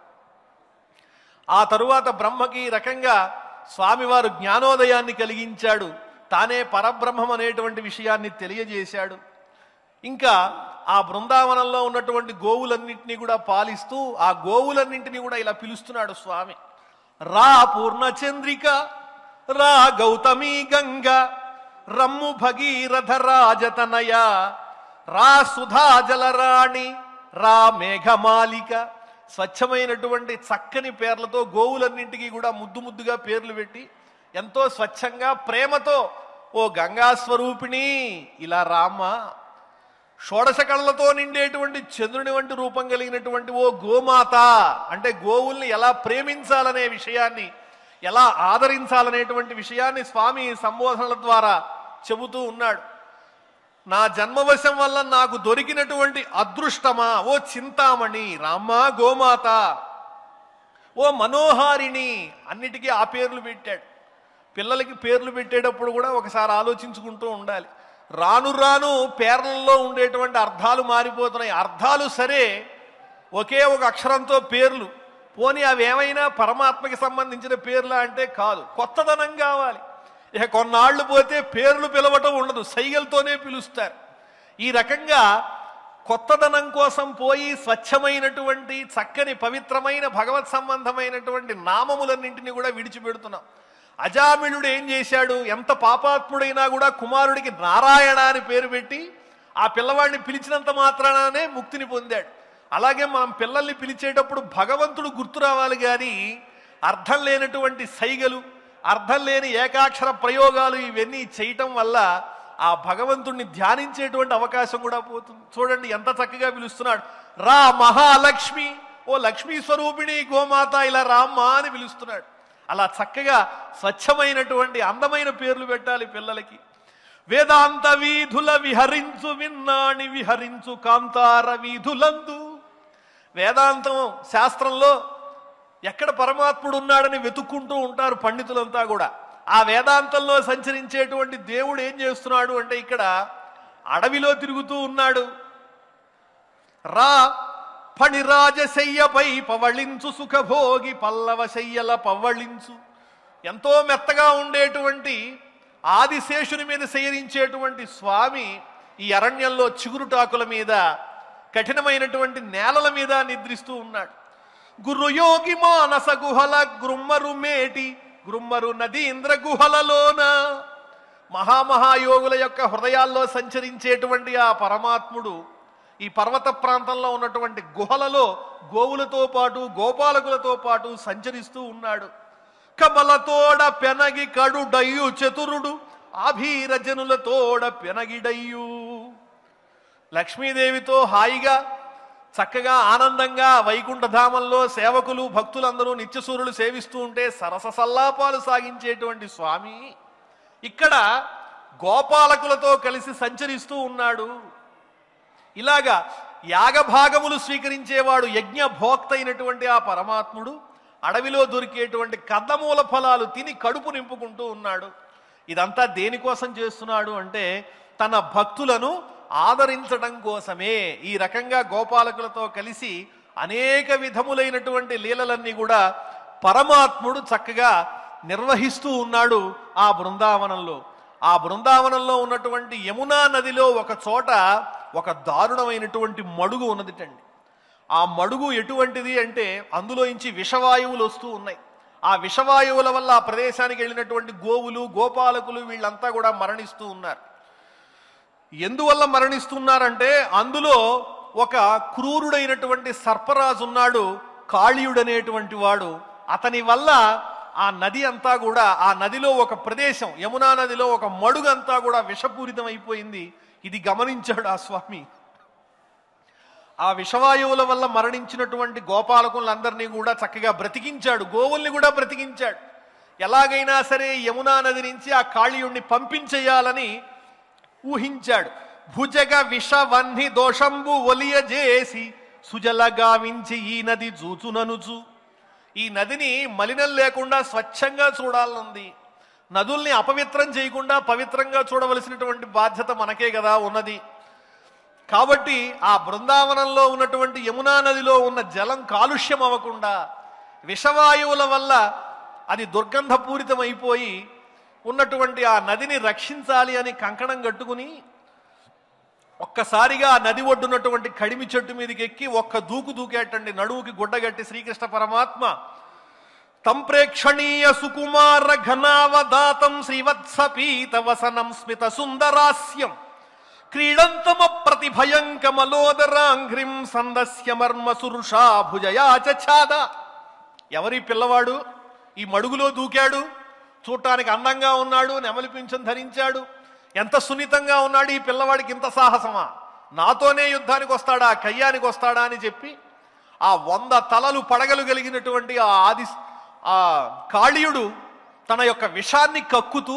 ఆ తరువాత బ్రహ్మకి ఈ రకంగా స్వామివారు జ్ఞానోదయాన్ని కలిగించాడు తానే పరబ్రహ్మం అనేటువంటి విషయాన్ని తెలియజేశాడు ఇంకా ఆ బృందావనంలో ఉన్నటువంటి గోవులన్నింటినీ కూడా పాలిస్తూ ఆ గోవులన్నింటినీ కూడా ఇలా పిలుస్తున్నాడు స్వామి రా పూర్ణచంద్రిక రా గౌతమి గంగ రమ్ము భగీరథ రాజతనయ రా సుధా జలరాణి రా మేఘమాలిక స్వచ్ఛమైనటువంటి చక్కని పేర్లతో గోవులన్నింటికి కూడా ముద్దు ముద్దుగా పేర్లు పెట్టి ఎంతో స్వచ్ఛంగా ప్రేమతో ఓ గంగా స్వరూపిణి ఇలా రామ్మా షోడశ కళ్ళతో నిండేటువంటి చంద్రుని వంటి రూపం కలిగినటువంటి ఓ గోమాత అంటే గోవుల్ని ఎలా ప్రేమించాలనే విషయాన్ని ఎలా ఆదరించాలనేటువంటి విషయాన్ని స్వామి ఈ సంబోధనల ద్వారా చెబుతూ ఉన్నాడు నా జన్మవశం వల్ల నాకు దొరికినటువంటి అదృష్టమా ఓ చింతామణి రామ్మా గోమాత ఓ మనోహారిణి అన్నిటికీ ఆ పేర్లు పెట్టాడు పిల్లలకి పేర్లు పెట్టేటప్పుడు కూడా ఒకసారి ఆలోచించుకుంటూ ఉండాలి రాను రాను పేర్లలో ఉండేటువంటి అర్థాలు మారిపోతున్నాయి అర్థాలు సరే ఒకే ఒక అక్షరంతో పేర్లు పోనీ అవి ఏమైనా పరమాత్మకి సంబంధించిన పేర్లా అంటే కాదు కొత్తదనం కావాలి ఇక కొన్నాళ్ళు పోతే పేర్లు పిలవటం ఉండదు సైగలతోనే పిలుస్తారు ఈ రకంగా కొత్తదనం కోసం పోయి స్వచ్ఛమైనటువంటి చక్కని పవిత్రమైన భగవత్ సంబంధమైనటువంటి నామములన్నింటినీ కూడా విడిచిపెడుతున్నాం అజామిళుడు ఏం చేశాడు ఎంత పాపాత్ముడైనా కూడా కుమారుడికి నారాయణ అని పేరు పెట్టి ఆ పిల్లవాడిని పిలిచినంత మాత్రానే ముక్తిని పొందాడు అలాగే మనం పిల్లల్ని పిలిచేటప్పుడు భగవంతుడు గుర్తు రావాలి కానీ అర్థం లేనటువంటి సైగలు అర్థం లేని ఏకాక్షర ప్రయోగాలు ఇవన్నీ చేయటం వల్ల ఆ భగవంతుణ్ణి ధ్యానించేటువంటి అవకాశం కూడా పోతుంది చూడండి ఎంత చక్కగా పిలుస్తున్నాడు రా మహాలక్ష్మి ఓ లక్ష్మీ స్వరూపిణి గోమాత ఇలా రామ్మా అని పిలుస్తున్నాడు అలా చక్కగా స్వచ్ఛమైనటువంటి అందమైన పేర్లు పెట్టాలి పిల్లలకి వేదాంత వీధుల విహరించు విన్నాణి విహరించు కాంతార వీధులందు వేదాంతం శాస్త్రంలో ఎక్కడ పరమాత్ముడు ఉన్నాడని వెతుక్కుంటూ ఉంటారు పండితులంతా కూడా ఆ వేదాంతంలో సంచరించేటువంటి దేవుడు ఏం చేస్తున్నాడు అంటే ఇక్కడ అడవిలో తిరుగుతూ ఉన్నాడు రా ఫణిరాజశయ్యపై పవళించు సుఖభోగి పల్లవ శయ్యల పవ్వళించు ఎంతో మెత్తగా ఉండేటువంటి ఆదిశేషుని మీద శయనించేటువంటి స్వామి ఈ అరణ్యంలో చిగురుటాకుల మీద కఠినమైనటువంటి నేలల మీద నిద్రిస్తూ ఉన్నాడు గురుయోగి మానస గుహల గ్రుమ్మరు మేటి గ్రుమ్మరు నదీంద్ర గుహలలోన మహామహాయోగుల యొక్క హృదయాల్లో సంచరించేటువంటి ఆ పరమాత్ముడు ఈ పర్వత ప్రాంతంలో ఉన్నటువంటి గుహలలో గోవులతో పాటు గోపాలకులతో పాటు సంచరిస్తూ ఉన్నాడు కమలతోడ పెనగి కడుడయ్యు చతురుడు ఆభీరజనులతోడ పెనగిడయ్యు లక్ష్మీదేవితో హాయిగా చక్కగా ఆనందంగా వైకుంఠధామంలో సేవకులు భక్తులందరూ నిత్యసూరులు సేవిస్తూ ఉంటే సరస సల్లాపాలు సాగించేటువంటి స్వామి ఇక్కడ గోపాలకులతో కలిసి సంచరిస్తూ ఉన్నాడు ఇలాగా యాగభాగములు స్వీకరించేవాడు యజ్ఞ భోక్త అయినటువంటి ఆ పరమాత్ముడు అడవిలో దొరికేటువంటి కందమూల ఫలాలు తిని కడుపు నింపుకుంటూ ఉన్నాడు ఇదంతా దేనికోసం చేస్తున్నాడు అంటే తన భక్తులను ఆదరించడం కోసమే ఈ రకంగా గోపాలకులతో కలిసి అనేక విధములైనటువంటి లీలలన్నీ కూడా పరమాత్ముడు చక్కగా నిర్వహిస్తూ ఉన్నాడు ఆ బృందావనంలో ఆ బృందావనంలో ఉన్నటువంటి యమునా నదిలో ఒక చోట ఒక దారుణమైనటువంటి మడుగు ఉన్నదిటండి ఆ మడుగు ఎటువంటిది అంటే అందులోంచి విషవాయువులు వస్తూ ఉన్నాయి ఆ విషవాయువుల వల్ల ఆ ప్రదేశానికి వెళ్ళినటువంటి గోవులు గోపాలకులు వీళ్ళంతా కూడా మరణిస్తూ ఉన్నారు ఎందువల్ల మరణిస్తున్నారంటే అందులో ఒక క్రూరుడైనటువంటి సర్పరాజు ఉన్నాడు కాళీయుడనేటువంటి వాడు అతని వల్ల ఆ నది అంతా కూడా ఆ నదిలో ఒక ప్రదేశం యమునా నదిలో ఒక మడుగంతా కూడా విషపూరితం అయిపోయింది ఇది గమనించాడు ఆ స్వామి ఆ విషవాయువుల వల్ల మరణించినటువంటి గోపాలకులందరినీ కూడా చక్కగా బ్రతికించాడు గోవుల్ని కూడా బ్రతికించాడు ఎలాగైనా సరే యమునా నది నుంచి ఆ కాళీయుణ్ణి పంపించేయాలని ఊహించాడు భుజగ విషవన్హి దోషంబు ఒలియజేసి సుజల గావించి ఈ నది జూచుననుచు ఈ నదిని మలినం లేకుండా స్వచ్ఛంగా చూడాలనుంది నదుల్ని అపవిత్రం చేయకుండా పవిత్రంగా చూడవలసినటువంటి బాధ్యత మనకే కదా ఉన్నది కాబట్టి ఆ బృందావనంలో ఉన్నటువంటి యమునా నదిలో ఉన్న జలం కాలుష్యం అవ్వకుండా విషవాయువుల వల్ల అది దుర్గంధపూరితమైపోయి ఉన్నటువంటి ఆ నదిని రక్షించాలి అని కంకణం కట్టుకుని ఒక్కసారిగా ఆ నది ఒడ్డున్నటువంటి కడిమి చెట్టు మీదకి ఎక్కి ఒక్క దూకు దూకేటండి నడువుకి గుడ్డగట్టి శ్రీకృష్ణ పరమాత్మ తంప్రేక్షణీయ సుకుమార ఘనావదాతం శ్రీవత్స పీత వసనం స్మిత సుందరాస్యం క్రీడంతమ ప్రతిభయం కమలోదరాంఘ్రిం సందస్య మర్మ సురుషా భుజయాచాద ఎవరి పిల్లవాడు ఈ మడుగులో దూకాడు చూడటానికి అందంగా ఉన్నాడు నెమలి పింఛం ధరించాడు ఎంత సున్నితంగా ఉన్నాడు ఈ పిల్లవాడికి ఇంత సాహసమా నాతోనే యుద్ధానికి వస్తాడా కయ్యానికి వస్తాడా అని చెప్పి ఆ వంద తలలు పడగలు కలిగినటువంటి ఆ ఆది ఆ కాళీయుడు తన యొక్క విషాన్ని కక్కుతూ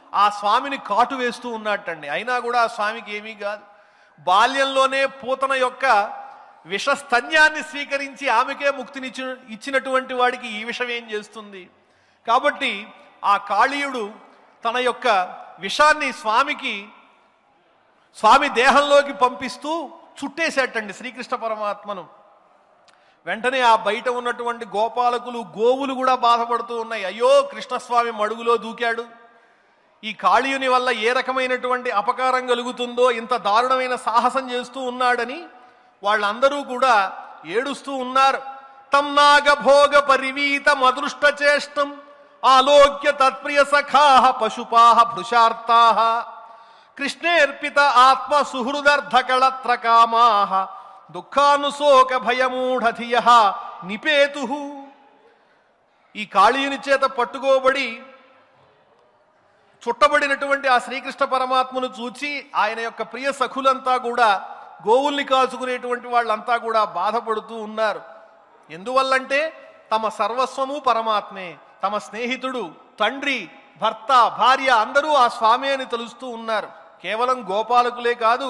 ఆ స్వామిని కాటు వేస్తూ ఉన్నట్టండి అయినా కూడా ఆ స్వామికి ఏమీ కాదు బాల్యంలోనే పూతన యొక్క విషస్తన్యాన్ని స్వీకరించి ఆమెకే ముక్తినిచ్చి ఇచ్చినటువంటి వాడికి ఈ విషం ఏం చేస్తుంది కాబట్టి ఆ కాళీయుడు తన యొక్క విషాన్ని స్వామికి స్వామి దేహంలోకి పంపిస్తూ చుట్టేసేటండి శ్రీకృష్ణ పరమాత్మను వెంటనే ఆ బయట ఉన్నటువంటి గోపాలకులు గోవులు కూడా బాధపడుతూ ఉన్నాయి అయ్యో కృష్ణస్వామి మడుగులో దూకాడు ఈ కాళీయుని వల్ల ఏ రకమైనటువంటి అపకారం కలుగుతుందో ఇంత దారుణమైన సాహసం చేస్తూ ఉన్నాడని వాళ్ళందరూ కూడా ఏడుస్తూ ఉన్నారు తం నాగభోగ పరివీత మదృష్ట చేష్టం ఆలోక్య తత్ప్రియ సఖాహ పశుపాహ భృషార్తాహ కృష్ణేర్పిత ఆత్మ సుహృదర్థకళత్ర కామాహ దుఃఖానుశోక భయమూఢధియ నిపేతు ఈ కాళీయుని చేత పట్టుకోబడి చుట్టబడినటువంటి ఆ శ్రీకృష్ణ పరమాత్మను చూచి ఆయన యొక్క ప్రియ సఖులంతా కూడా గోవుల్ని కాచుకునేటువంటి వాళ్ళంతా కూడా బాధపడుతూ ఉన్నారు ఎందువల్లంటే తమ సర్వస్వము పరమాత్మే తమ స్నేహితుడు తండ్రి భర్త భార్య అందరూ ఆ స్వామి అని తెలుస్తూ ఉన్నారు కేవలం గోపాలకులే కాదు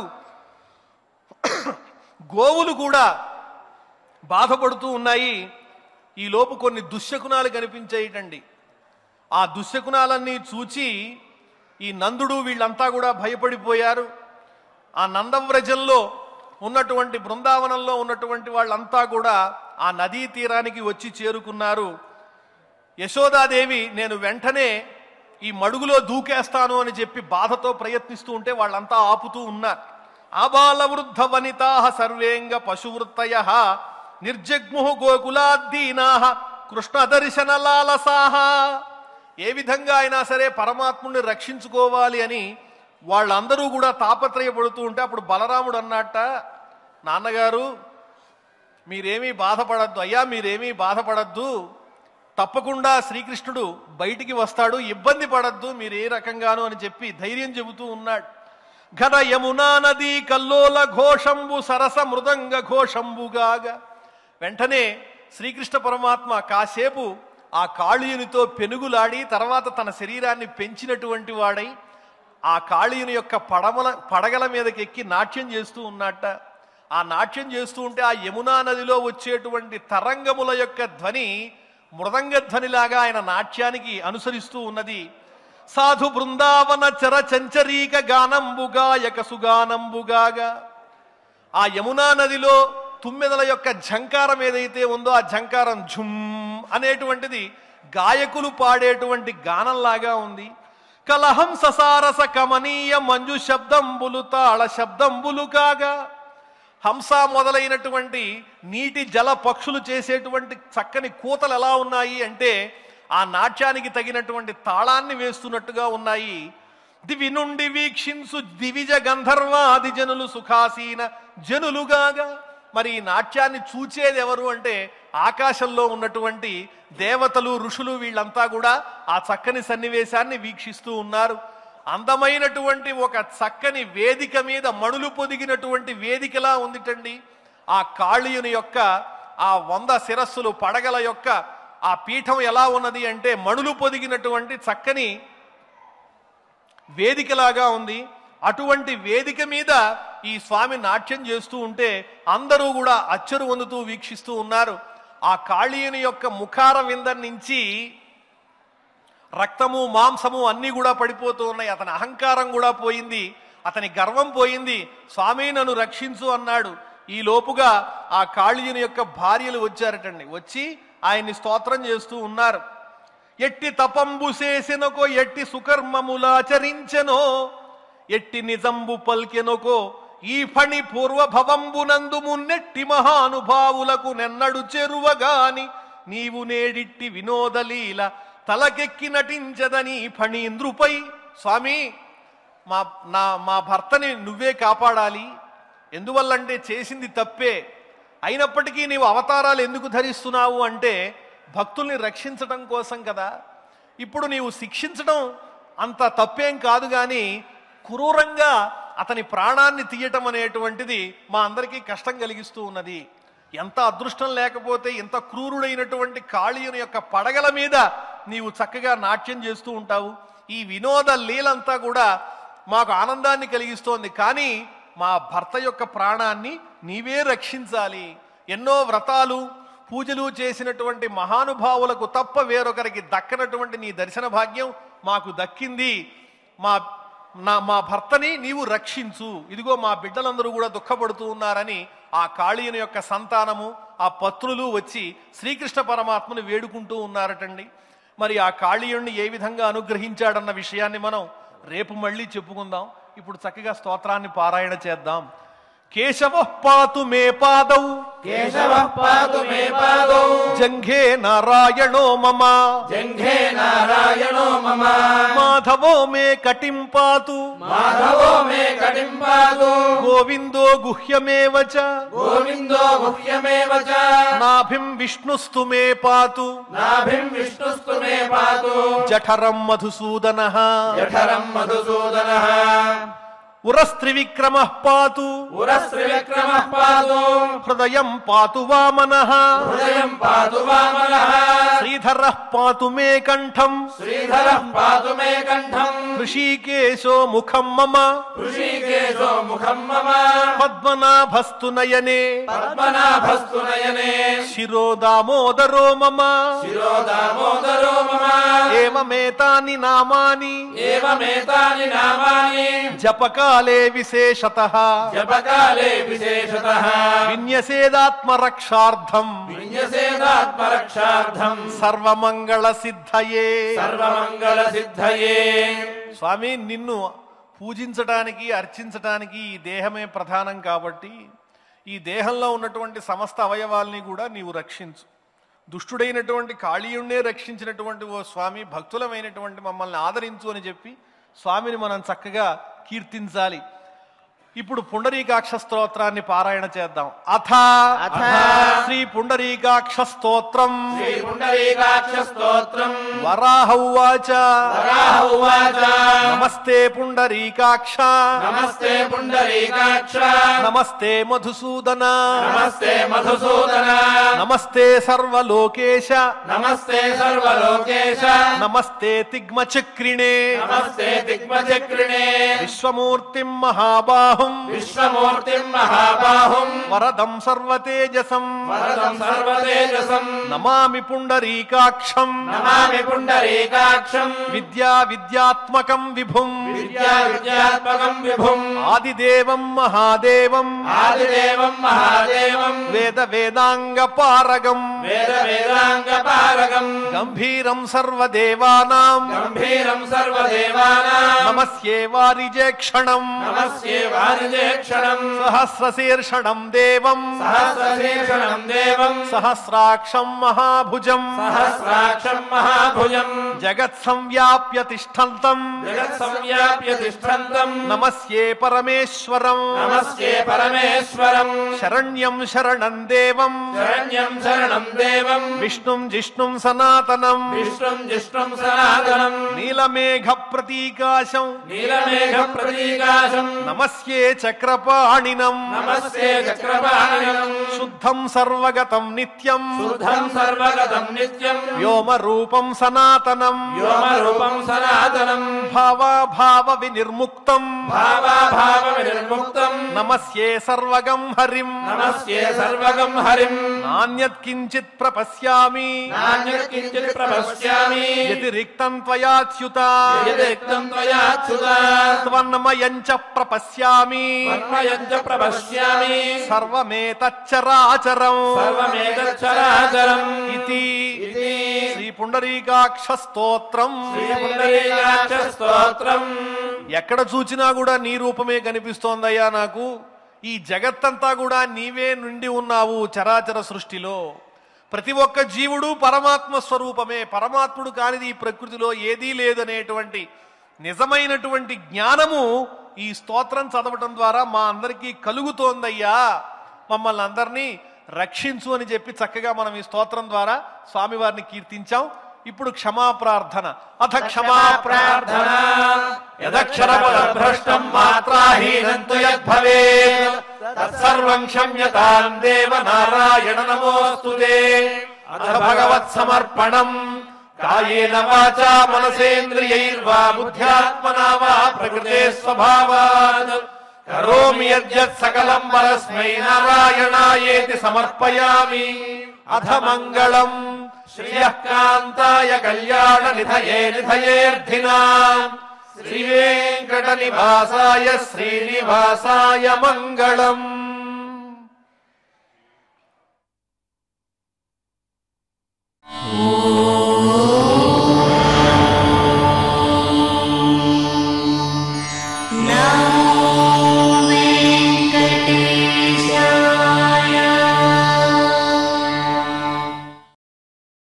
గోవులు కూడా బాధపడుతూ ఉన్నాయి ఈ లోపు కొన్ని దుశ్శకునాలు కనిపించేయటండి ఆ దుశ్శకునాలన్నీ చూచి ఈ నందుడు వీళ్ళంతా కూడా భయపడిపోయారు ఆ నందవ్రజంలో ఉన్నటువంటి బృందావనంలో ఉన్నటువంటి వాళ్ళంతా కూడా ఆ నదీ తీరానికి వచ్చి చేరుకున్నారు యశోదాదేవి నేను వెంటనే ఈ మడుగులో దూకేస్తాను అని చెప్పి బాధతో ప్రయత్నిస్తూ ఉంటే వాళ్ళంతా ఆపుతూ ఉన్నారు ఆబాల వృద్ధ వనితా సర్వేంగ పశువృత్తయ నిర్జగ్ము గోకులాద్దీనా కృష్ణ దర్శన లాలసాహ ఏ విధంగా అయినా సరే పరమాత్ముడిని రక్షించుకోవాలి అని వాళ్ళందరూ కూడా తాపత్రయపడుతూ ఉంటే అప్పుడు బలరాముడు అన్నట్ట నాన్నగారు మీరేమీ బాధపడద్దు అయ్యా మీరేమీ బాధపడద్దు తప్పకుండా శ్రీకృష్ణుడు బయటికి వస్తాడు ఇబ్బంది పడద్దు మీరు ఏ రకంగాను అని చెప్పి ధైర్యం చెబుతూ ఉన్నాడు ఘన యమునా నది కల్లోల ఘోషంబు సరస మృదంగ ఘోషంబుగాగా వెంటనే శ్రీకృష్ణ పరమాత్మ కాసేపు ఆ కాళీయునితో పెనుగులాడి తర్వాత తన శరీరాన్ని పెంచినటువంటి వాడై ఆ కాళీయుని యొక్క పడమల పడగల మీదకి ఎక్కి నాట్యం చేస్తూ ఉన్నట్ట ఆ నాట్యం చేస్తూ ఉంటే ఆ యమునా నదిలో వచ్చేటువంటి తరంగముల యొక్క ధ్వని మృదంగ ధ్వనిలాగా ఆయన నాట్యానికి అనుసరిస్తూ ఉన్నది సాధు బృందావన చర చంచరీక గానంబుగాయక సుగానంబుగాగా ఆ యమునా నదిలో తుమ్మెదల యొక్క ఝంకారం ఏదైతే ఉందో ఆ ఝంకారం ఝుమ్ అనేటువంటిది గాయకులు పాడేటువంటి గానంలాగా ఉంది కలహం ససారస కమనీయ మంజు శబ్దంబులు తాళ శబ్దంబులు కాగా హంస మొదలైనటువంటి నీటి జల పక్షులు చేసేటువంటి చక్కని కూతలు ఎలా ఉన్నాయి అంటే ఆ నాట్యానికి తగినటువంటి తాళాన్ని వేస్తున్నట్టుగా ఉన్నాయి దివి నుండి వీక్షించు దివిజ గంధర్వాది జనులు సుఖాసీన జనులుగాగా మరి ఈ నాట్యాన్ని చూచేది ఎవరు అంటే ఆకాశంలో ఉన్నటువంటి దేవతలు ఋషులు వీళ్ళంతా కూడా ఆ చక్కని సన్నివేశాన్ని వీక్షిస్తూ ఉన్నారు అందమైనటువంటి ఒక చక్కని వేదిక మీద మణులు పొదిగినటువంటి వేదికలా ఉందిటండి ఆ కాళీయుని యొక్క ఆ వంద శిరస్సులు పడగల యొక్క ఆ పీఠం ఎలా ఉన్నది అంటే మణులు పొదిగినటువంటి చక్కని వేదికలాగా ఉంది అటువంటి వేదిక మీద ఈ స్వామి నాట్యం చేస్తూ ఉంటే అందరూ కూడా అచ్చరు పొందుతూ వీక్షిస్తూ ఉన్నారు ఆ కాళీయుని యొక్క ముఖార విందం నుంచి రక్తము మాంసము అన్నీ కూడా పడిపోతూ ఉన్నాయి అతని అహంకారం కూడా పోయింది అతని గర్వం పోయింది స్వామి నన్ను రక్షించు అన్నాడు ఈ లోపుగా ఆ కాళీయుని యొక్క భార్యలు వచ్చారటండి వచ్చి ఆయన్ని స్తోత్రం చేస్తూ ఉన్నారు ఎట్టి తపంబు చేసినకో ఎట్టి సుకర్మములాచరించెనో ఎట్టి నిజంబు పల్కెనొకో ఈ ఫణి పూర్వభవంబునందు మున్నెట్టి మహానుభావులకు నెన్నడు చెరువగాని నీవు నేడిట్టి వినోదలీల తలకెక్కి నటించదని ఫణీంద్రుపై స్వామి మా నా మా భర్తని నువ్వే కాపాడాలి ఎందువల్లంటే చేసింది తప్పే అయినప్పటికీ నీవు అవతారాలు ఎందుకు ధరిస్తున్నావు అంటే భక్తుల్ని రక్షించడం కోసం కదా ఇప్పుడు నీవు శిక్షించడం అంత తప్పేం కాదు కానీ క్రూరంగా అతని ప్రాణాన్ని తీయటం అనేటువంటిది మా అందరికీ కష్టం కలిగిస్తూ ఉన్నది ఎంత అదృష్టం లేకపోతే ఇంత క్రూరుడైనటువంటి కాళీయుని యొక్క పడగల మీద నీవు చక్కగా నాట్యం చేస్తూ ఉంటావు ఈ వినోద లీలంతా కూడా మాకు ఆనందాన్ని కలిగిస్తోంది కానీ మా భర్త యొక్క ప్రాణాన్ని నీవే రక్షించాలి ఎన్నో వ్రతాలు పూజలు చేసినటువంటి మహానుభావులకు తప్ప వేరొకరికి దక్కనటువంటి నీ దర్శన భాగ్యం మాకు దక్కింది మా నా మా భర్తని నీవు రక్షించు ఇదిగో మా బిడ్డలందరూ కూడా దుఃఖపడుతూ ఉన్నారని ఆ కాళీయుని యొక్క సంతానము ఆ పత్రులు వచ్చి శ్రీకృష్ణ పరమాత్మను వేడుకుంటూ ఉన్నారటండి మరి ఆ కాళీయుణ్ణి ఏ విధంగా అనుగ్రహించాడన్న విషయాన్ని మనం రేపు మళ్ళీ చెప్పుకుందాం ఇప్పుడు చక్కగా స్తోత్రాన్ని పారాయణ చేద్దాం కేశవ పాతు మే పాదౌ केशवः पातु मे पादौ జంఘే నారాయణో మమ जङ्घे नारायणो मम మాధవో మే కటిం పాతు माधवो मे कटिम् पातु గోవిందో గుహ్యమేవ చ गोविन्दो गुह्यमेव च నాభిం విష్ణుస్తు మే పాతు नाभिम् विष्णुस्तु मे पातु జఠరం మధుసూదన जठरम् मधुसूदनः ఉరస్త్రివిక్రమ పాతు पुरस्त्रिविक्रमः पातु హృదయం పాతు వామన हृदयम् पातु वामनः శ్రీధర పాతు మే కంఠం श्रीधरः पातु मे कण्ठम् ఋషికేశో ముఖం మమ ऋषिकेशो मुखम् मम పద్మనాభస్తు నయనే पद्मनाभस्तु नयने శిరో దామోదరో మమ शिरो दामोदरो मम ఏమేతాని నామాని एवमेतानि नामानि జపకాలే విశేషత जपकाले विशेषतः విన్యసేదాత్మరక్షార్థం विन्यसेदात्मरक्षार्थम् సర్వమంగళ సిద్ధయే सर्वमङ्गलसिद्धये స్వామి నిన్ను పూజించటానికి అర్చించటానికి ఈ దేహమే ప్రధానం కాబట్టి ఈ దేహంలో ఉన్నటువంటి సమస్త అవయవాల్ని కూడా నీవు రక్షించు దుష్టుడైనటువంటి కాళీయుణ్ణే రక్షించినటువంటి ఓ స్వామి భక్తులమైనటువంటి మమ్మల్ని ఆదరించు అని చెప్పి స్వామిని మనం చక్కగా కీర్తించాలి ఇప్పుడు పుండరీకాక్ష స్తోత్రాన్ని పారాయణ చేద్దాం అథ అథ శ్రీ పుండరీకాక్ష స్తోత్రం श्रीपुण्डरीकाक्षस्तोत्रम् వరాహ ఉవాచ वराह उवाच నమస్తే పుండరీకాక్ష नमस्ते पुण्डरीकाक्ष నమస్తే మధుసూదన नमस्ते मधुसूदन నమస్తే సర్వలోకేశ नमस्ते सर्वलोकेश నమస్తే తిగ్మచక్రిణే नमस्ते दिग्मचक्रिणे విశ్వమూర్తిం మహాబాహుం विश्वमूर्तिम् महाबाहुम् వరదం సర్వతేజసం वरदम् सर्वतेजसम् నమామి పుండరీకాక్షం नमामि पुण्डरीकाक्षम् విద్యా విద్యాత్మకం విభుం विद्या विद्यात्मकम् विभुम् ఆదిదేవం మహాదేవం आदिदेवम् महादेवम् వేద వేదాంగ పారగం वेद वेदाङ्गपारगम् గంభీరం సర్వదేవానాం गम्भीरम् सर्वदेवानाम् నమస్యేవారిజేక్షణం नमस्येवानिजेक्षणम् సహస్రశీర్షణం దేవం सहस्रशीर्षणम् देवम् సహస్రాక్షం మహాభుజం सहस्राक्षम् महाभुजम् జగత్ సంవ్యాప్య తిష్టంతం जगत्संव्याप्य तिष्ठन्तम् నమస్యే పరమేశ్వరం नमस्ये परमेश्वरम् శరణ్యం శరణం దేవం शरण्यम् शरणम् देवम् విష్ణుం జిష్ణుం సనాతనం विष्णुम् जिष्णुम् सनातनम् నీలమేఘ ప్రతీకాశం नीलमेघप्रतीकाशम् నమస్యే చక్రపాణినం नमस्ते चक्रपाणिनम् శుద్ధం సర్వగతం నిత్యం शुद्धम् सर्वगतम् नित्यम् వ్యోమ రూపం సనాతనం व्योमरूपम् सनातनम् భావాభావ వినిర్ముక్తం भावाभावविनिर्मुक्तम् నమస్యే సర్వగం హరిం नमस्ये सर्वगम् हरिम् నాణ్యత్ కించిత్ ప్రపశ్యామి नान्यत् किञ्चित् प्रपश्यामि వ్యతిరిక్తం త్వయాచ్యుత यदिक्तम् त्वयाच्युता త్వన్మయం చ ప్రపశ్యామి मन्मयम् च प्रपश्यामि సర్వమేతచ్చరాచరం सर्वमेतच्चराचरम् ఇది इति శ్రీ పుండరీకాక్ష స్తోత్రం श्रीपुण्डरीकाक्षस्तोत्रम् ఎక్కడ చూచినా కూడా నీ రూపమే కనిపిస్తోందయ్యా నాకు ఈ జగత్తంతా కూడా నీవే నుండి ఉన్నావు చరాచర సృష్టిలో ప్రతి ఒక్క జీవుడు పరమాత్మ స్వరూపమే పరమాత్ముడు కానిది ఈ ప్రకృతిలో ఏదీ లేదనేటువంటి నిజమైనటువంటి జ్ఞానము ఈ స్తోత్రం చదవటం ద్వారా మా అందరికీ కలుగుతోందయ్యా మమ్మల్ని అందరినీ రక్షించు అని చెప్పి చక్కగా మనం ఈ స్తోత్రం ద్వారా స్వామివారిని కీర్తించాం ఇప్పుడు క్షమా ప్రార్థన అథ క్షమా ప్రార్థన యదక్షరపదభ్రష్టం మాత్రాహీనం తు యద్భవేత్ తత్సర్వం క్షమ్యతాం దేవ నారాయణ నమోస్తు అథ భగవత్ సమర్పణం కాయేన వాచా మనసేంద్రియైర్వా బుద్ధ్యాత్మనా వా ప్రకృతే స్వభావాత్ కరోమి యద్యత్ సకలం పరస్మై నారాయణాయేతి సమర్పయామి అథ మంగళం శ్రియకాంతాయ కళ్యాణ నిధయే నిధయేర్థినాం శ్రీ వెంకట నివాసాయ శ్రీనివాసాయ మంగళం